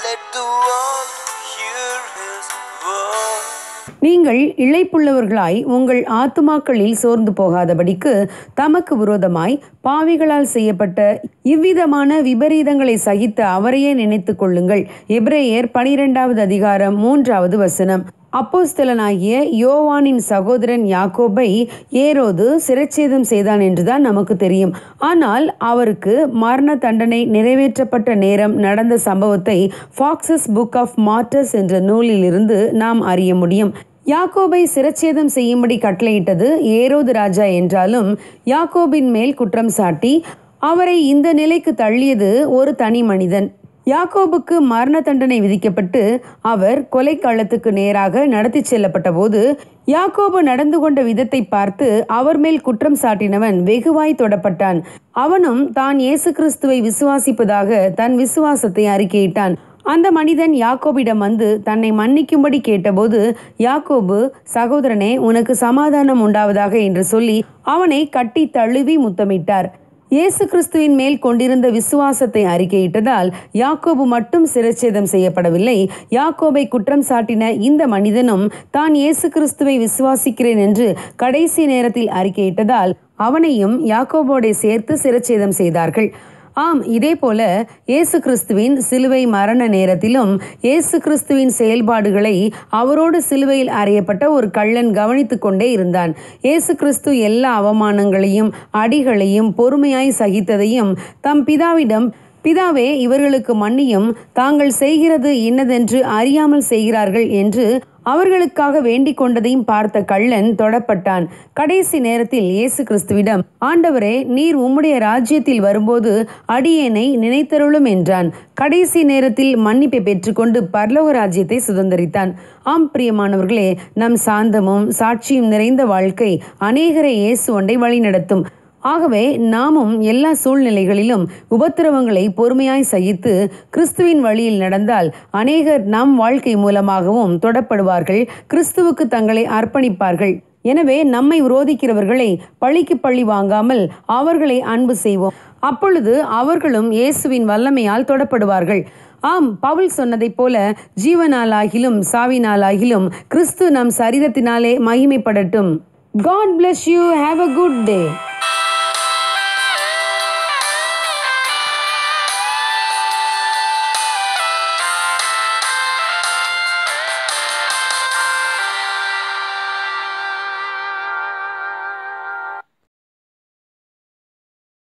Let the world hear his word. நீங்கள் இழைப்புள்ளவர்களாய் உங்கள் ஆத்துமாக்களில் சோர்ந்து போகாதபடிக்கு தமக்கு விரோதமாய் பாவிகளால் செய்யப்பட்ட இவ்விதமான விபரீதங்களை சகித்த அவரையே நினைத்துக் கொள்ளுங்கள் எபிரேயர் பனிரெண்டாவது அதிகாரம் மூன்றாவது வசனம் அப்போஸ்தலனாகிய யோவானின் சகோதரன் யாக்கோபை ஏரோது சிரச்சேதம் செய்தான் என்றுதான் நமக்கு தெரியும் ஆனால் அவருக்கு மரண தண்டனை நிறைவேற்றப்பட்ட நேரம் நடந்த சம்பவத்தை ஃபாக்ஸஸ் புக் ஆஃப் மார்டர்ஸ் என்ற நூலிலிருந்து நாம் அறிய முடியும் யாக்கோபை சிரச்சேதம் செய்யும்படி கட்டளையிட்டது ஏரோது ராஜா என்றாலும் யாக்கோபின் மேல் குற்றம் சாட்டி அவரை இந்த நிலைக்கு தள்ளியது ஒரு தனி மனிதன் யாக்கோபுக்கு மரண தண்டனை விதிக்கப்பட்டு அவர் கொலைக்களத்துக்கு நேராக நடத்தி செல்லப்பட்ட போது யாக்கோபு நடந்து கொண்ட விதத்தை பார்த்து அவர் மேல் குற்றம் சாட்டினவன் வெகுவாய் தொடப்பட்டான் அவனும் தான் இயேசு கிறிஸ்துவை விசுவாசிப்பதாக தன் விசுவாசத்தை அறிக்கையிட்டான் அந்த மனிதன் யாக்கோபிடம் வந்து தன்னை மன்னிக்கும்படி கேட்டபோது யாக்கோபு சகோதரனே உனக்கு சமாதானம் உண்டாவதாக என்று சொல்லி அவனை கட்டி தழுவி முத்தமிட்டார் இயேசு கிறிஸ்துவின் மேல் கொண்டிருந்த விசுவாசத்தை அறிக்கையிட்டதால் யாக்கோபு மட்டும் சிரச்சேதம் செய்யப்படவில்லை யாக்கோபை குற்றம் சாட்டின இந்த மனிதனும் தான் இயேசு கிறிஸ்துவை விசுவாசிக்கிறேன் என்று கடைசி நேரத்தில் அறிக்கையிட்டதால் அவனையும் யாக்கோபோடே சேர்த்து சிரச்சேதம் செய்தார்கள் ஆம் இதே போல இயேசு கிறிஸ்துவின் சிலுவை மரண நேரத்திலும் இயேசு கிறிஸ்துவின் செயல்பாடுகளை அவரோடு சிலுவையில் அறையப்பட்ட ஒரு கள்ளன் கவனித்து கொண்டே இருந்தான் இயேசு கிறிஸ்து எல்லா அவமானங்களையும் அடிகளையும் பொறுமையாய் சகித்ததையும் தம் பிதாவிடம் பிதாவே இவர்களுக்கு மன்னியும் தாங்கள் செய்கிறது இன்னதென்று அறியாமல் செய்கிறார்கள் என்று அவர்களுக்காக வேண்டிக் கொண்டதையும் பார்த்த கள்ளன் தொடப்பட்டான் கடைசி நேரத்தில் இயேசு கிறிஸ்துவிடம் ஆண்டவரே நீர் உம்முடைய ராஜ்யத்தில் வரும்போது அடியேனை நினைத்தருளும் என்றான் கடைசி நேரத்தில் மன்னிப்பை பெற்றுக்கொண்டு பரலோக ராஜ்யத்தை சுதந்திரித்தான் ஆம் பிரியமானவர்களே நம் சாந்தமும் சாட்சியும் நிறைந்த வாழ்க்கை அநேகரை இயேசு ஒன்றை வழிநடத்தும் ஆகவே நாமும் எல்லா சூழ்நிலைகளிலும் உபத்திரவங்களை பொறுமையாய் சகித்து கிறிஸ்துவின் வழியில் நடந்தால் அநேகர் நம் வாழ்க்கை மூலமாகவும் தொடப்படுவார்கள் கிறிஸ்துவுக்கு தங்களை அர்ப்பணிப்பார்கள் எனவே நம்மை விரோதிக்கிறவர்களை பழிக்கு பழி வாங்காமல் அவர்களை அன்பு செய்வோம் அப்பொழுது அவர்களும் இயேசுவின் வல்லமையால் தொடப்படுவார்கள் ஆம் பவுல் சொன்னதைப் போல ஜீவனாலாகிலும் சாவினாலாகிலும் கிறிஸ்து நம் சரீரத்தினாலே மகிமைப்படட்டும் God bless you have a good day